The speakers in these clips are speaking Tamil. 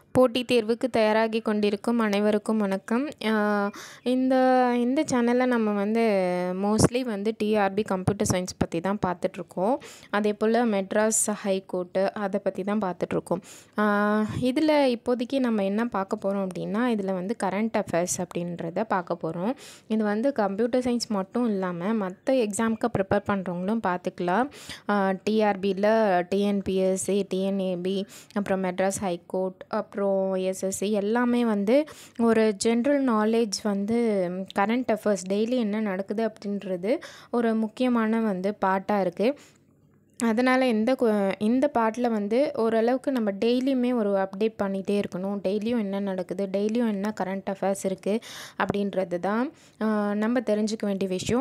போட்டித் தேர்வுக்கு தயாராகி கொண்டிருக்கும் அனைவருக்கும் வணக்கம் இந்த இந்த சேனலில் நம்ம வந்து மோஸ்ட்லி வந்து டிஆர்பி கம்ப்யூட்டர் சயின்ஸ் பற்றி தான் பார்த்துட்ருக்கோம் அதே போல் மெட்ராஸ் ஹைகோர்ட்டு அதை பற்றி தான் பார்த்துட்ருக்கோம் இதில் இப்போதைக்கு நம்ம என்ன பார்க்க போகிறோம் அப்படின்னா இதில் வந்து கரண்ட் அஃபேர்ஸ் அப்படின்றத பார்க்க போகிறோம் இது வந்து கம்ப்யூட்டர் சயின்ஸ் மட்டும் இல்லாமல் மற்ற எக்ஸாமுக்கு ப்ரிப்பேர் பண்ணுறவங்களும் பார்த்துக்கலாம் டிஆர்பியில் டிஎன்பிஎஸ்சி டிஎன்ஏபி அப்புறம் மெட்ராஸ் ஹைகோர்ட் அப்புறம் எஸ்எஸ்சி எல்லாமே வந்து ஒரு ஜென்ரல் நாலேஜ் வந்து கரண்ட் அஃபேர்ஸ் டெய்லி என்ன நடக்குது அப்படின்றது ஒரு முக்கியமான வந்து பார்ட்டாக இருக்குது அதனால் இந்த கு இந்த பாட்டில் வந்து ஓரளவுக்கு நம்ம டெய்லியுமே ஒரு அப்டேட் பண்ணிகிட்டே இருக்கணும் டெய்லியும் என்ன நடக்குது டெய்லியும் என்ன கரண்ட் அஃபேர்ஸ் இருக்குது அப்படின்றது தான் நம்ம தெரிஞ்சுக்க வேண்டிய விஷயம்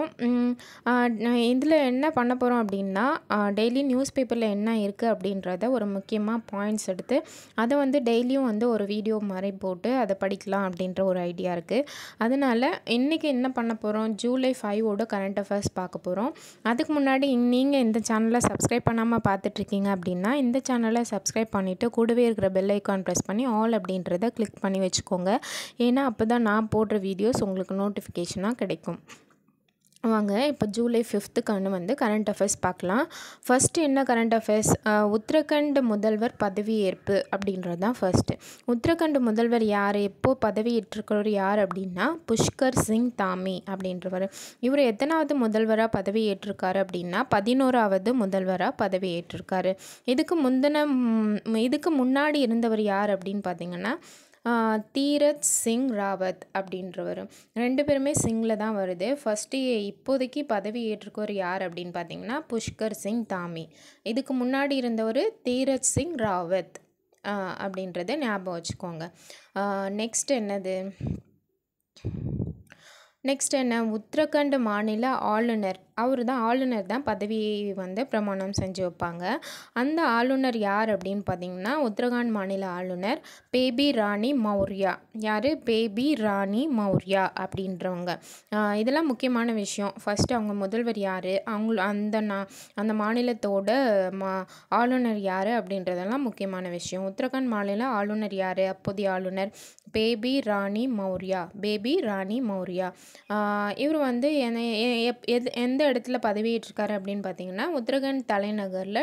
இதில் என்ன பண்ண போகிறோம் அப்படின்னா டெய்லி நியூஸ் பேப்பரில் என்ன இருக்குது அப்படின்றத ஒரு முக்கியமாக பாயிண்ட்ஸ் எடுத்து அதை வந்து டெய்லியும் வந்து ஒரு வீடியோ மாதிரி போட்டு அதை படிக்கலாம் அப்படின்ற ஒரு ஐடியா இருக்குது அதனால் இன்றைக்கி என்ன பண்ண போகிறோம் ஜூலை ஃபைவோட கரண்ட் அஃபேர்ஸ் பார்க்க போகிறோம் அதுக்கு முன்னாடி நீங்கள் இந்த சேனலை சப்ஸ் சப்ஸ்கிரைப் பண்ணாமல் பார்த்துட்ருக்கீங்க அப்படின்னா இந்த சேனலை சப்ஸ்கிரைப் பண்ணிவிட்டு கூடவே இருக்கிற பெல் ஐக்கான் ப்ரெஸ் பண்ணி ஆல் அப்படின்றத கிளிக் பண்ணி வச்சுக்கோங்க ஏன்னா அப்போ தான் நான் போடுற வீடியோஸ் உங்களுக்கு நோட்டிஃபிகேஷனாக கிடைக்கும் வாங்க இப்போ ஜூலை ஃபிஃப்த்துக்கான வந்து கரண்ட் அஃபேர்ஸ் பார்க்கலாம் ஃபஸ்ட்டு என்ன கரண்ட் அஃபேர்ஸ் உத்தரகண்ட் முதல்வர் பதவியேற்பு அப்படின்றது தான் ஃபஸ்ட்டு உத்தரகண்ட் முதல்வர் யார் எப்போது பதவியேற்றிருக்கிறவர் யார் அப்படின்னா புஷ்கர் சிங் தாமி அப்படின்றவர் இவர் எத்தனாவது முதல்வராக பதவி ஏற்றிருக்காரு அப்படின்னா பதினோராவது முதல்வராக பதவி ஏற்றிருக்காரு இதுக்கு முந்தின இதுக்கு முன்னாடி இருந்தவர் யார் அப்படின்னு பார்த்தீங்கன்னா தீரத் சிங் ராவத் அப்படின்றவர் ரெண்டு பேருமே சிங்கில் தான் வருது ஃபஸ்ட்டு இப்போதைக்கு பதவி ஏற்றுக்கவர் யார் அப்படின்னு பார்த்தீங்கன்னா புஷ்கர் சிங் தாமி இதுக்கு முன்னாடி இருந்தவர் தீரத் சிங் ராவத் அப்படின்றத ஞாபகம் வச்சுக்கோங்க நெக்ஸ்ட் என்னது நெக்ஸ்ட் என்ன உத்தரகண்ட் மாநில ஆளுநர் அவர் தான் ஆளுநர் தான் பதவியை வந்து பிரமாணம் செஞ்சு வைப்பாங்க அந்த ஆளுநர் யார் அப்படின்னு பார்த்தீங்கன்னா உத்தரகாண்ட் மாநில ஆளுநர் பேபி ராணி மௌர்யா யார் பேபி ராணி மௌர்யா அப்படின்றவங்க இதெல்லாம் முக்கியமான விஷயம் ஃபஸ்ட்டு அவங்க முதல்வர் யார் அவங்க அந்த நா அந்த மாநிலத்தோட மா ஆளுநர் யார் அப்படின்றதெல்லாம் முக்கியமான விஷயம் உத்தரகாண்ட் மாநில ஆளுநர் யார் அப்போதைய ஆளுநர் பேபி ராணி மௌர்யா பேபி ராணி மௌர்யா இவர் வந்து எந்த இடத்துல பதவியேற்றிருக்காரு அப்படின்னு பார்த்தீங்கன்னா உத்தரகண்ட் தலைநகரில்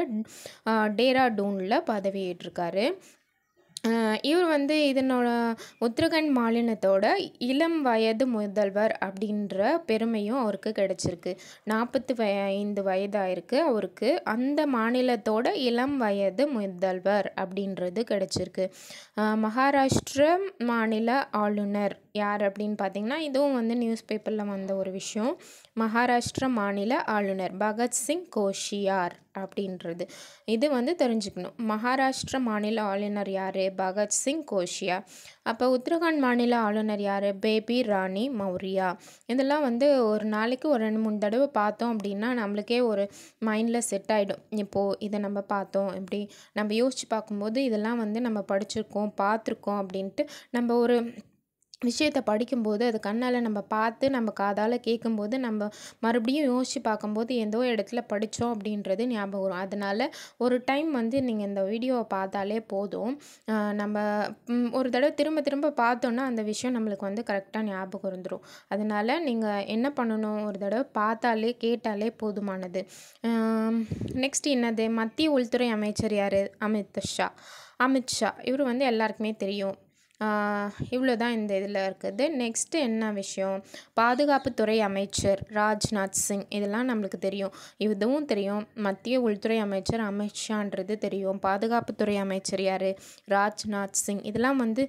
டேராடூனில் பதவியேற்றிருக்காரு இவர் வந்து இதனோட உத்தரகண்ட் மாநிலத்தோட இளம் வயது முதல்வர் அப்படின்ற பெருமையும் அவருக்கு கிடச்சிருக்கு நாற்பத்தி ஐந்து வயதாயிருக்கு அவருக்கு அந்த மாநிலத்தோட இளம் வயது முதல்வர் அப்படின்றது கிடச்சிருக்கு மகாராஷ்டிர மாநில ஆளுநர் யார் அப்படின்னு பார்த்தீங்கன்னா இதுவும் வந்து நியூஸ் பேப்பரில் வந்த ஒரு விஷயம் மகாராஷ்டிர மாநில ஆளுநர் பகத்சிங் கோஷியார் அப்படின்றது இது வந்து தெரிஞ்சுக்கணும் மகாராஷ்டிர மாநில ஆளுநர் யார் பகத்சிங் கோஷியார் அப்போ உத்தரகாண்ட் மாநில ஆளுநர் யார் பேபி ராணி மௌரியா இதெல்லாம் வந்து ஒரு நாளைக்கு ஒரு ரெண்டு மூணு தடவை பார்த்தோம் அப்படின்னா நம்மளுக்கே ஒரு மைண்டில் செட் ஆகிடும் இப்போது இதை நம்ம பார்த்தோம் இப்படி நம்ம யோசித்து பார்க்கும்போது இதெல்லாம் வந்து நம்ம படிச்சிருக்கோம் பார்த்துருக்கோம் அப்படின்ட்டு நம்ம ஒரு விஷயத்தை படிக்கும்போது அது கண்ணால் நம்ம பார்த்து நம்ம காதால் கேட்கும்போது நம்ம மறுபடியும் யோசித்து பார்க்கும்போது ஏதோ இடத்துல படித்தோம் அப்படின்றது ஞாபகம் வரும் அதனால் ஒரு டைம் வந்து நீங்கள் இந்த வீடியோவை பார்த்தாலே போதும் நம்ம ஒரு தடவை திரும்ப திரும்ப பார்த்தோன்னா அந்த விஷயம் நம்மளுக்கு வந்து கரெக்டாக ஞாபகம் இருந்துடும் அதனால் நீங்கள் என்ன பண்ணணும் ஒரு தடவை பார்த்தாலே கேட்டாலே போதுமானது நெக்ஸ்ட் என்னது மத்திய உள்துறை அமைச்சர் யார் அமித் ஷா அமித்ஷா இவர் வந்து எல்லாருக்குமே தெரியும் இவ்வளோ தான் இந்த இதில் இருக்குது நெக்ஸ்ட்டு என்ன விஷயம் பாதுகாப்புத்துறை அமைச்சர் ராஜ்நாத் சிங் இதெல்லாம் நம்மளுக்கு தெரியும் இதுவும் தெரியும் மத்திய உள்துறை அமைச்சர் அமித்ஷான்றது தெரியும் பாதுகாப்புத்துறை அமைச்சர் யார் ராஜ்நாத் சிங் இதெல்லாம் வந்து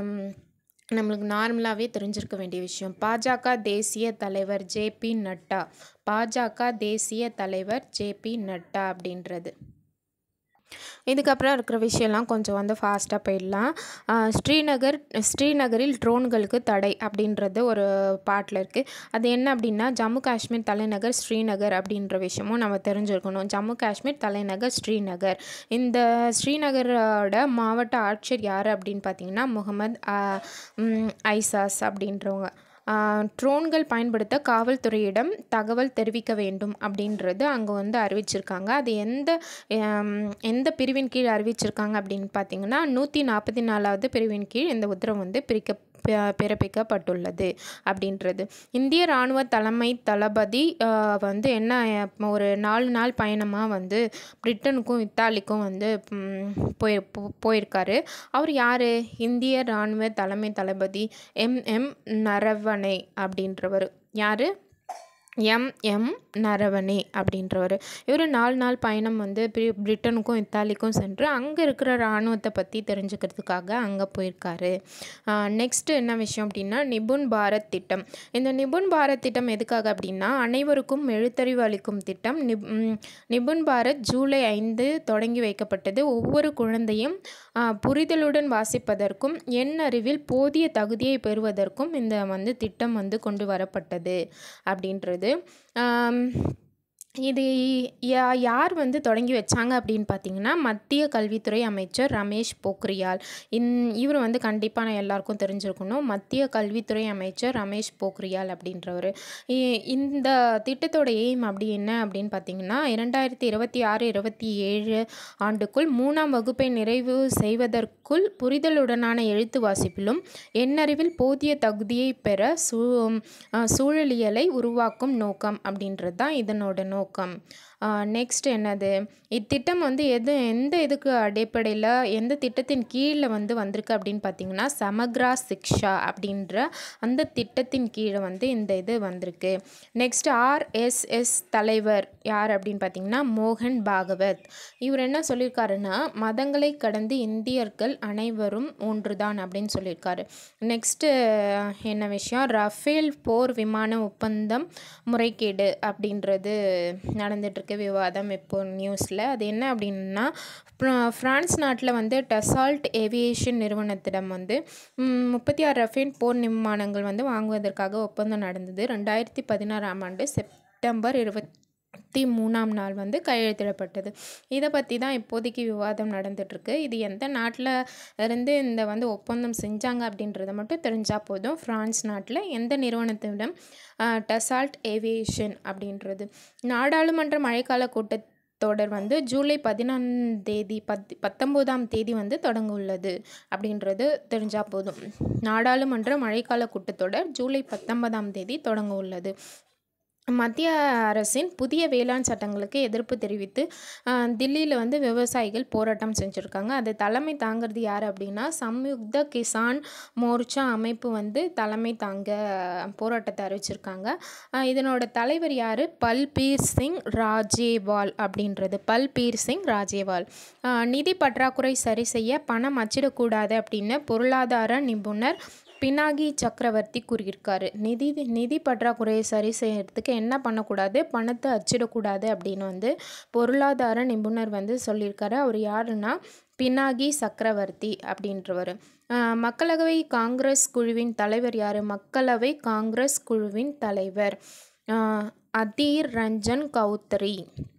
நம்மளுக்கு நார்மலாகவே தெரிஞ்சிருக்க வேண்டிய விஷயம் பாஜக தேசிய தலைவர் ஜேபி நட்டா பாஜக தேசிய தலைவர் ஜேபி நட்டா அப்படின்றது இதுக்கப்புறம் இருக்கிற விஷயம்லாம் கொஞ்சம் வந்து ஃபாஸ்ட்டாக போயிடலாம் ஸ்ரீநகர் ஸ்ரீநகரில் ட்ரோன்களுக்கு தடை அப்படின்றது ஒரு பாட்டில் இருக்குது அது என்ன அப்படின்னா ஜம்மு காஷ்மீர் தலைநகர் ஸ்ரீநகர் அப்படின்ற விஷயமும் நம்ம தெரிஞ்சுருக்கணும் ஜம்மு காஷ்மீர் தலைநகர் ஸ்ரீநகர் இந்த ஸ்ரீநகரோட மாவட்ட ஆட்சியர் யார் அப்படின்னு பார்த்தீங்கன்னா முகமது ஐசாஸ் அப்படின்றவங்க ட்ரோன்கள் பயன்படுத்த காவல்துறையிடம் தகவல் தெரிவிக்க வேண்டும் அப்படின்றது அங்கே வந்து அறிவிச்சிருக்காங்க அது எந்த ஆம், எந்த பிரிவின் கீழ் அறிவிச்சிருக்காங்க அப்படின்னு பார்த்தீங்கன்னா நூற்றி நாற்பத்தி நாலாவது பிரிவின் கீழ் இந்த உத்தரவு வந்து பிரிக்க ப- பிறப்பிக்கப்பட்டுள்ளது அப்படின்றது இந்திய இராணுவ தலைமை தளபதி ஆஹ், வந்து என்ன அஹ், ஒரு நாலு நாள் பயணமாக வந்து பிரிட்டனுக்கும் இத்தாலிக்கும் வந்து ம், போய் போ- போயிருக்காரு அவர் யார் இந்திய இராணுவ தலைமை தளபதி எம் எம் நரவணே அப்படின்றவர் யார் எம் எம் நரவணே அப்படின்றவர் இவர் நாலு நாள் பயணம் வந்து பிரி- பிரிட்டனுக்கும் இத்தாலிக்கும் சென்று அங்கே இருக்கிற இராணுவத்தை பற்றி தெரிஞ்சுக்கிறதுக்காக அங்கே போயிருக்காரு நெக்ஸ்ட் என்ன விஷயம் அப்படின்னா நிபுன் பாரத் திட்டம் இந்த நிபுன் பாரத் திட்டம் எதுக்காக அப்படின்னா அனைவருக்கும் எழுத்தறிவு அளிக்கும் திட்டம் நிப் ம், நிபுன் பாரத் ஜூலை ஐந்து தொடங்கி வைக்கப்பட்டது ஒவ்வொரு குழந்தையும் ஆ, புரிதலுடன் வாசிப்பதற்கும் எண் அறிவில் போதிய தகுதியை பெறுவதற்கும் இந்த வந்து திட்டம் வந்து கொண்டு வரப்பட்டது அப்படின்றது ஆம், இது யா யார் வந்து தொடங்கி வச்சாங்க அப்படின்னு பார்த்தீங்கன்னா மத்திய கல்வித்துறை அமைச்சர் ரமேஷ் போக்ரியால் இன் இவர் வந்து கண்டிப்பாக நான் எல்லாருக்கும் தெரிஞ்சிருக்கணும் மத்திய கல்வித்துறை அமைச்சர் ரமேஷ் போக்ரியால் அப்படின்றவர் இ- இந்த திட்டத்தோட எய்ம் அப்படி என்ன அப்படின்னு பார்த்தீங்கன்னா இரண்டாயிரத்தி இருபத்தி ஆறு இருபத்தி ஏழு ஆண்டுக்குள் மூணாம் வகுப்பை நிறைவு செய்வதற்குள் புரிதலுடனான எழுத்து வாசிப்பிலும் எண்ணறிவில் போதிய தகுதியை பெற சூ அஹ் சூழலியலை உருவாக்கும் நோக்கம் அப்படின்றது தான் இதனோட நோக்கம் நெக்ஸ்ட் என்னது இத்திட்டம் வந்து எது எந்த இதுக்கு அடிப்படையில் எந்த திட்டத்தின் கீழே வந்து வந்திருக்கு அப்படின்னு பார்த்தீங்கன்னா சமக்ரா சிக்ஷா அப்படின்ற அந்த திட்டத்தின் கீழே வந்து இந்த இது வந்திருக்கு நெக்ஸ்ட் ஆர்எஸ்எஸ் தலைவர் யார் அப்படின்னு பார்த்தீங்கன்னா மோகன் பாகவத் இவர் என்ன சொல்லியிருக்காருன்னா மதங்களை கடந்து இந்தியர்கள் அனைவரும் ஒன்றுதான் அப்படின்னு சொல்லியிருக்காரு நெக்ஸ்ட்டு என்ன விஷயம் ரஃபேல் போர் விமான ஒப்பந்தம் முறைகேடு அப்படின்றது நடந்துட்டுருக்கு விவாதம் இப்போ நியூஸில் அது என்ன அப்படின்னா ஃப்ரா- ஃப்ரான்ஸ் நாட்டில் வந்து டசால்ட் ஏவியேஷன் நிறுவனத்திடம் வந்து முப்பத்தி ஆறு ரஃபேல் போர் விமானங்கள் வந்து வாங்குவதற்காக ஒப்பந்தம் நடந்தது ரெண்டாயிரத்தி பதினாறாம் ஆண்டு செப்டம்பர் இருபத்தி மூணாம் நாள் வந்து கையெழுத்திடப்பட்டது இதை பற்றி தான் இப்போதைக்கு விவாதம் நடந்துட்டுருக்கு இது எந்த நாட்டில் இருந்து இந்த வந்து ஒப்பந்தம் செஞ்சாங்க அப்படின்றத மட்டும் தெரிஞ்சால் போதும் ஃப்ரான்ஸ் நாட்டில் எந்த நிறுவனத்திடம் டசால்ட் ஏவியேஷன் அப்படின்றது நாடாளுமன்ற மழைக்கால கூட்டத்தொடர் வந்து ஜூலை பதினாம் தேதி பத் பத்தொம்போதாம் தேதி வந்து தொடங்க உள்ளது அப்படின்றது தெரிஞ்சால் போதும் நாடாளுமன்ற மழைக்கால கூட்டத்தொடர் ஜூலை பத்தொன்பதாம் தேதி தொடங்க உள்ளது மத்திய அரசின் புதிய வேளாண் சட்டங்களுக்கு எதிர்ப்பு தெரிவித்து தில்லியில் வந்து விவசாயிகள் போராட்டம் செஞ்சுருக்காங்க அது தலைமை தாங்கிறது யார் அப்படின்னா சம்யுக்த கிசான் மோர்ச்சா அமைப்பு வந்து தலைமை தாங்க போராட்டத்தை அறிவிச்சிருக்காங்க ஆஹ் இதனோட தலைவர் யார் பல்பீர் சிங் ராஜேவால் அப்படின்றது பல்பீர் சிங் ராஜேவால் ஆஹ் நிதி பற்றாக்குறை சரி செய்ய பணம் அச்சிடக்கூடாது அப்படின்னு பொருளாதார நிபுணர் பினாகி சக்கரவர்த்தி கூறியிருக்காரு நிதி நிதி பற்றாக்குறையை சரி செய்யறதுக்கு என்ன பண்ணக்கூடாது பணத்தை அச்சிடக்கூடாது அப்படின்னு வந்து பொருளாதார நிபுணர் வந்து சொல்லியிருக்காரு அவர் யாருன்னா பினாகி சக்கரவர்த்தி அப்படின்றவர் ஆஹ் மக்களவை காங்கிரஸ் குழுவின் தலைவர் யார் மக்களவை காங்கிரஸ் குழுவின் தலைவர் ஆஹ் அதீர் ரஞ்சன் கௌத்ரி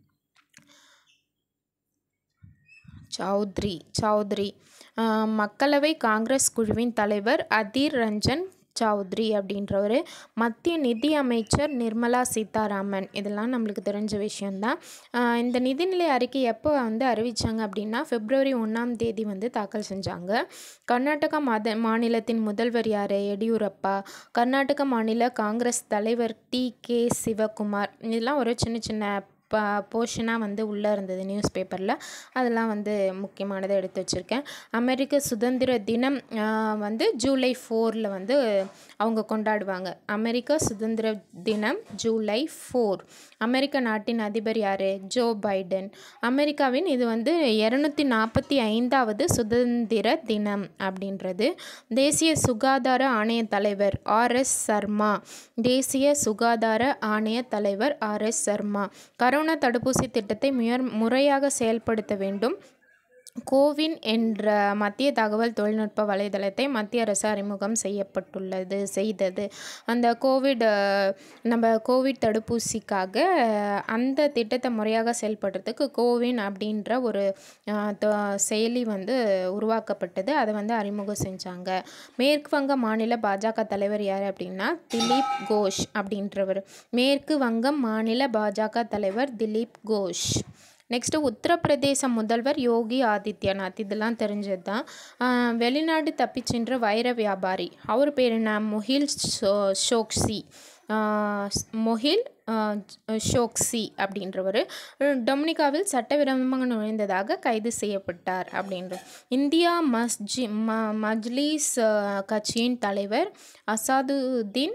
சௌத்ரி சௌத்ரி ஆஹ் மக்களவை காங்கிரஸ் குழுவின் தலைவர் அதீர் ரஞ்சன் சௌத்ரி அப்படின்றவர் மத்திய நிதி அமைச்சர் நிர்மலா சீதாராமன் இதெல்லாம் நம்மளுக்கு தெரிஞ்ச விஷயந்தான் ஆஹ் இந்த நிதிநிலை அறிக்கை எப்போ வந்து அறிவிச்சாங்க அப்படின்னா பிப்ரவரி ஒன்றாம் தேதி வந்து தாக்கல் செஞ்சாங்க கர்நாடகா மாத மாநிலத்தின் முதல்வர் யார் எடியூரப்பா கர்நாடக மாநில காங்கிரஸ் தலைவர் டி கே சிவகுமார் இதெல்லாம் ஒரு சின்ன சின்ன ப போர்ஷனாக வந்து உள்ளே இருந்தது நியூஸ் பேப்பரில் அதெல்லாம் வந்து முக்கியமானதை எடுத்து வச்சுருக்கேன் அமெரிக்க சுதந்திர தினம் ஆஹ், வந்து ஜூலை ஃபோரில் வந்து அவங்க கொண்டாடுவாங்க அமெரிக்க சுதந்திர தினம் ஜூலை ஃபோர் அமெரிக்க நாட்டின் அதிபர் யார் ஜோ பைடன் அமெரிக்காவின் இது வந்து இரநூத்தி நாற்பத்தி ஐந்தாவது சுதந்திர தினம் அப்படின்றது தேசிய சுகாதார ஆணைய தலைவர் ஆர்எஸ் சர்மா தேசிய சுகாதார ஆணைய தலைவர் ஆர்எஸ் சர்மா கரோனா தடுப்பூசி திட்டத்தை முயற் முறையாக செயல்படுத்த வேண்டும் கோவின் என்ற மத்திய தகவல் தொழில்நுட்ப வலைதளத்தை மத்திய அரசு அறிமுகம் செய்யப்பட்டுள்ளது செய்தது அந்த கோவிட் அஹ், நம்ம கோவிட் தடுப்பூசிக்காக அஹ், அந்த திட்டத்தை முறையாக செயல்படுறதுக்கு கோவின் அப்படின்ற ஒரு அஹ், தொ- செயலி வந்து உருவாக்கப்பட்டது அதை வந்து அறிமுகம் செஞ்சாங்க மேற்கு வங்க மாநில பாஜக தலைவர் யார் அப்படின்னா திலீப் கோஷ் அப்படின்றவர் மேற்கு வங்கம் மாநில பாஜக தலைவர் திலீப் கோஷ் நெக்ஸ்ட்டு உத்தரப்பிரதேச முதல்வர் யோகி ஆதித்யநாத் இதெல்லாம் தெரிஞ்சது தான் ஆஹ் வெளிநாடு தப்பிச் சென்ற வைர வியாபாரி அவர் பேர் என்ன மொஹில் ஷோ ஷோக்சி ஆஹ் ஸ்- மொஹில் ஆஹ் ஷோக்சி அப்படின்றவர் டொமினிகாவில் சட்டவிரோதமாக நுழைந்ததாக கைது செய்யப்பட்டார் அப்படின்ற இந்தியா மஸ்ஜி ம மஜ்லிஸ் ஆஹ் கட்சியின் தலைவர் அசாதுதீன்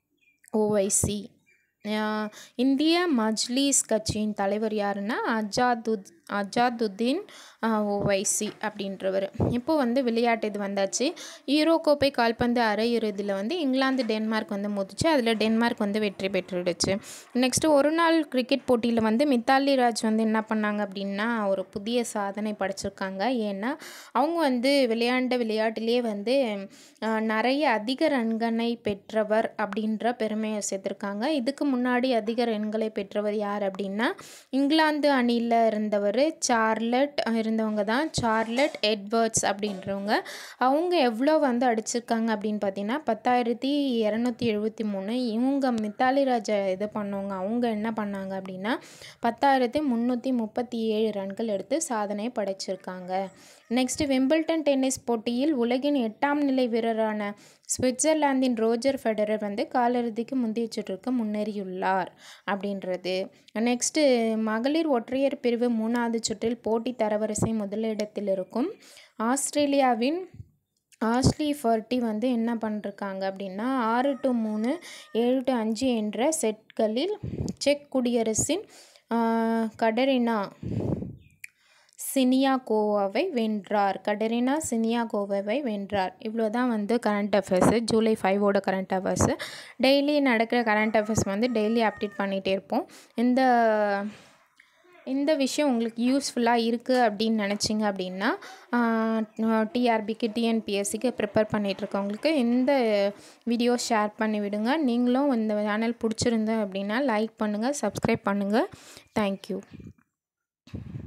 ஓவைசி ஆஹ் இந்திய மஜ்லிஸ் கட்சியின் தலைவர் யாருன்னா அஜாதுத் அஜாதுதீன் ஆஹ் ஓவைசி அப்படின்றவர் இப்போ வந்து விளையாட்டு இது வந்தாச்சு ஈரோ கோப்பை கால்பந்து அரையிறுதியில் வந்து இங்கிலாந்து டென்மார்க் வந்து மோதிச்சு அதில் டென்மார்க் வந்து வெற்றி பெற்றுடுச்சு நெக்ஸ்ட்டு ஒரு நாள் கிரிக்கெட் போட்டியில் வந்து மித்தாலி ராஜ் வந்து என்ன பண்ணாங்க அப்படின்னா ஒரு புதிய சாதனை படைச்சிருக்காங்க ஏன்னா அவங்க வந்து விளையாண்ட விளையாட்டிலேயே வந்து ஆஹ், நிறைய அதிக ரன்களை பெற்றவர் அப்படின்ற பெருமையை சேர்த்துருக்காங்க இதுக்கு முன்னாடி அதிக ரன்களை பெற்றவர் யார் அப்படின்னா இங்கிலாந்து அணியில் இருந்தவர் சார்லட் இருந்தவங்க தான் சார்லட் எட்வர்ட்ஸ் அப்படின்றவங்க அவங்க எவ்வளோ வந்து அடிச்சிருக்காங்க அப்படின்னு பார்த்தீங்கன்னா பத்தாயிரத்தி இரநூத்தி எழுபத்தி மூணு இவங்க மித்தாலி ராஜா இது பண்ணவங்க அவங்க என்ன பண்ணாங்க அப்படின்னா பத்தாயிரத்தி முந்நூற்றி முப்பத்தி ஏழு ரன்கள் எடுத்து சாதனை படைச்சிருக்காங்க நெக்ஸ்ட் விம்பிள்டன் டென்னிஸ் போட்டியில் உலகின் எட்டாம் நிலை வீரரான சுவிட்சர்லாந்தின் ரோஜர் ஃபெடரர் வந்து காலிறுதிக்கு முந்தைய சுற்றுக்கு முன்னேறியுள்ளார் அப்படின்றது நெக்ஸ்ட்டு மகளிர் ஒற்றையர் பிரிவு மூணாவது சுற்றில் போட்டி தரவரிசை முதலிடத்தில் இருக்கும் ஆஸ்திரேலியாவின் ஆஸ்லி ஃபர்ட்டி வந்து என்ன பண்ணிருக்காங்க அப்படின்னா ஆறு டு மூணு ஏழு டு அஞ்சு என்ற செட்களில் செக் குடியரசின் ஆஹ், கடரினா சினியாகோவாவை வென்றார் கடரினா சினியாகோவாவை வென்றார் இவ்வளோ தான் வந்து கரண்ட் அஃபேர்ஸு ஜூலை ஃபைவோட கரண்ட் அஃபேர்ஸு டெய்லி நடக்கிற கரண்ட் அஃபேர்ஸ் வந்து டெய்லி அப்டேட் பண்ணிகிட்டே இருப்போம் இந்த இந்த விஷயம் உங்களுக்கு யூஸ்ஃபுல்லாக இருக்குது அப்படின்னு நினச்சிங்க அப்படின்னா டிஆர்பிக்கு டிஎன்பிஎஸ்சிக்கு ப்ரிப்பேர் பண்ணிகிட்ருக்கவங்களுக்கு இந்த வீடியோ ஷேர் பண்ணி விடுங்க நீங்களும் இந்த சேனல் பிடிச்சிருந்து அப்படின்னா லைக் பண்ணுங்கள் சப்ஸ்கிரைப் பண்ணுங்கள் தேங்க்யூ